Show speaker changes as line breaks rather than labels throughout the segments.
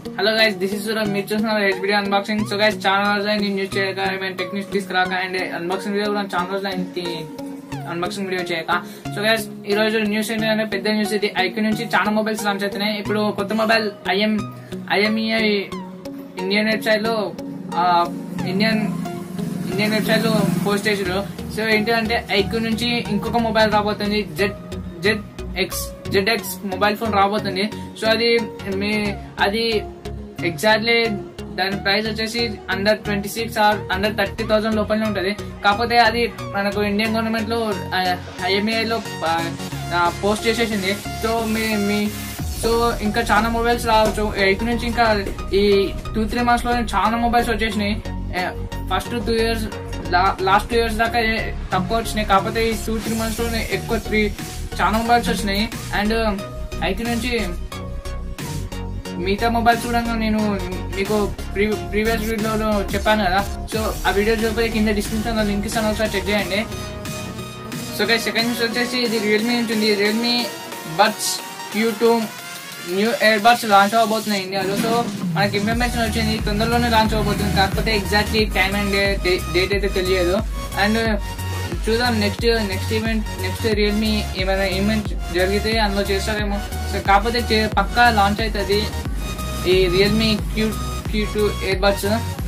hello guys this is మీరు చూస్తున్నారు HBD unboxing so guys చాలా రోజులు నేను న్యూస్ చేయక ఏమైనా టెక్నిక్స్ తీసుకురాక అండ్ అన్బాక్సింగ్ వీడియో కూడా చాలా రోజులు అయింది అన్బాక్సింగ్ వీడియో చేయక సో గైస్ ఈ రోజు న్యూస్ ఏంటంటే పెద్ద న్యూస్ ఇది ఐక్యూ నుంచి చాలా మొబైల్స్ లాంచ్ అవుతున్నాయి ఇప్పుడు కొత్త mobile IM IMEI Indian website లో ఆ, ఇండియన్ ఇండియన్ వెబ్సైట్ లో పోస్ట్ చేసారు సో ఏంటంటే ఐక్యూ నుంచి ఇంకొక మొబైల్ రాబోతుంది Z Z X Z X mobile phone రాబోతుంది సో అది మీ అది ఎగ్జాక్ట్లీ దాని ప్రైస్ వచ్చేసి under twenty six or under thirty thousand లోపలనే ఉంటది కాకపోతే అది మనకు ఇండియన్ గవర్నమెంట్ లో ఐఎంఏ లో పోస్ట్ చేసేసింది సో మీ మీ సో ఇంకా చాలా మొబైల్స్ రావచ్చు ఎయిట్ నుంచి ఇంకా ఈ టూ త్రీ మంత్స్ లో చాలా మొబైల్స్ వచ్చేసినాయి first two years last two years దాకా ఏ- తక్కువ వచ్చినాయి కాకపోతే ఈ టూ త్రీ మంత్స్ లో ఎక్కువ త్రీ చాలా మొబైల్స్ వచ్చినాయి అండ్ ఐటీ నుంచి మిగతా మొబైల్స్ కూడా నేను మీకు ప్రీవియస్ వీడియోలో చెప్పాను కదా సో ఆ వీడియో చూపే కింద డిస్క్రిప్షన్ లో లింక్ ఇస్తాను ఒకసారి చెక్ చేయండి సో గైస్ సెకండ్ న్యూస్ వచ్చేసి ఇది రియల్మీ నుంచి ఉంది Realme buds Q two new year buds launch అవబోతున్నాయి ఇండియాలో సో మనకి ఇన్ఫర్మేషన్ వచ్చింది తొందరలోనే లాంచ్ అవబోతుంది కాకపోతే ఎగ్జాక్ట్లీ టైం అండ్ డేట్ అయితే తెలియదు అండ్ చూద్దాం next next event next Realme ఏమైనా ఈవెంట్ జరిగితే అందులో చేస్తారేమో సో కాకపోతే చే- పక్కా లాంచ్ అవుతుంది ఈ Realme Q Q two year buds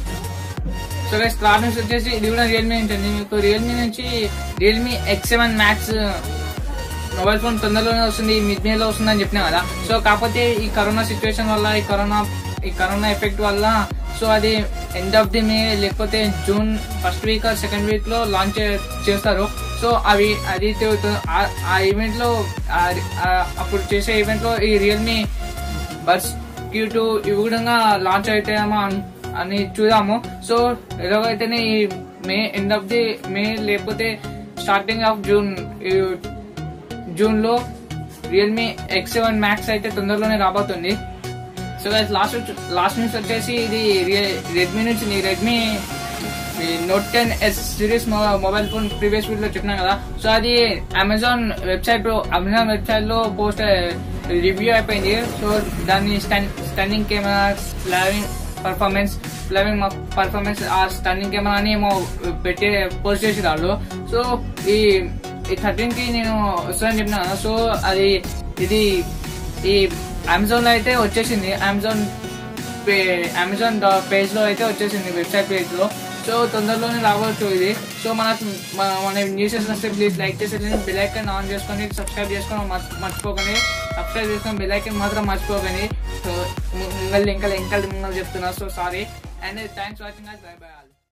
so guys third news వచ్చేసి ఇది కూడా రియల్మీ ఉంటుంది మీకు రియల్మీ నుంచి Realme X seven Max mobile phone తొందరలోనే వస్తుంది మిడ్ మే లో వస్తుందని చెప్పినా కదా సో కాకపోతే ఈ కరోనా సిచ్యువేషన్ వల్ల ఈ కరోనా ఈ కరోనా ఎఫెక్ట్ వల్ల సో అది ఎండ్ ఆఫ్ ది మే లేకపోతే June first week or second week లో లాంచ్ చేస్తారు సో అవి అది తె- ఆ- ఆ ఈవెంట్ లో ఆ- ఆ- అప్పుడు చేసే ఈవెంట్ లో ఈ రియల్మీ బడ్స్ క్యూ టూ ఇవి కూడా లాంచ్ అవుతాయేమో అన్- అని చూద్దాము సో ఎలాగైతేనే ఈ May end of the May లేకపోతే స్టార్టింగ్ ఆఫ్ జూన్ ఈ జూన్ లో రియల్మీ ఎక్స్ సెవెన్ మ్యాక్స్ అయితే తొందరలోనే రాబోతుంది so guys last last news వచ్చేసి ఇది రెడ్మీ నుంచి Redmi Note ten S series mobile phone previous video చెప్పినా కదా సో అది అమెజాన్ వెబ్సైట్ అమెజాన్ వెబ్సైట్ లో పోస్ట్ రివ్యూ అయిపోయింది సో దాన్ని stunning camera flowing performance flowing performance ఆ స్టన్నింగ్ కెమెరా అని ఏమో పెట్టి పోస్ట్ చేసి వాళ్ళు సో ఈ ఈ థర్టీన్ కి నేను వస్తుందని చెప్పిన కదా సో అది ఇది ఈ అమెజాన్ లో అయితే వచ్చేసింది అమెజాన్ అమెజాన్ పేజ్ లో అయితే వచ్చేసింది వెబ్సైట్ పేజ్ లో సో తొందరలోనే రావచ్చు ఇది సో మనకు మన- మన న్యూస్ వస్తే ప్లీజ్ లైక్ చేసి బెల్ ఐకాన్ ఆన్ చేసుకొని సబ్స్క్రైబ్ చేసుకొని మర్చి- మర్చిపోకండి సబ్స్క్రైబ్ చేసుకొని బెల్ ఐకాన్ మాత్రం మర్చిపోకండి సో మిమ్మల్ని ఇంకా ఇంకా మిమ్మల్ని చెప్తున్నా so sorry and thanks watching bye bye all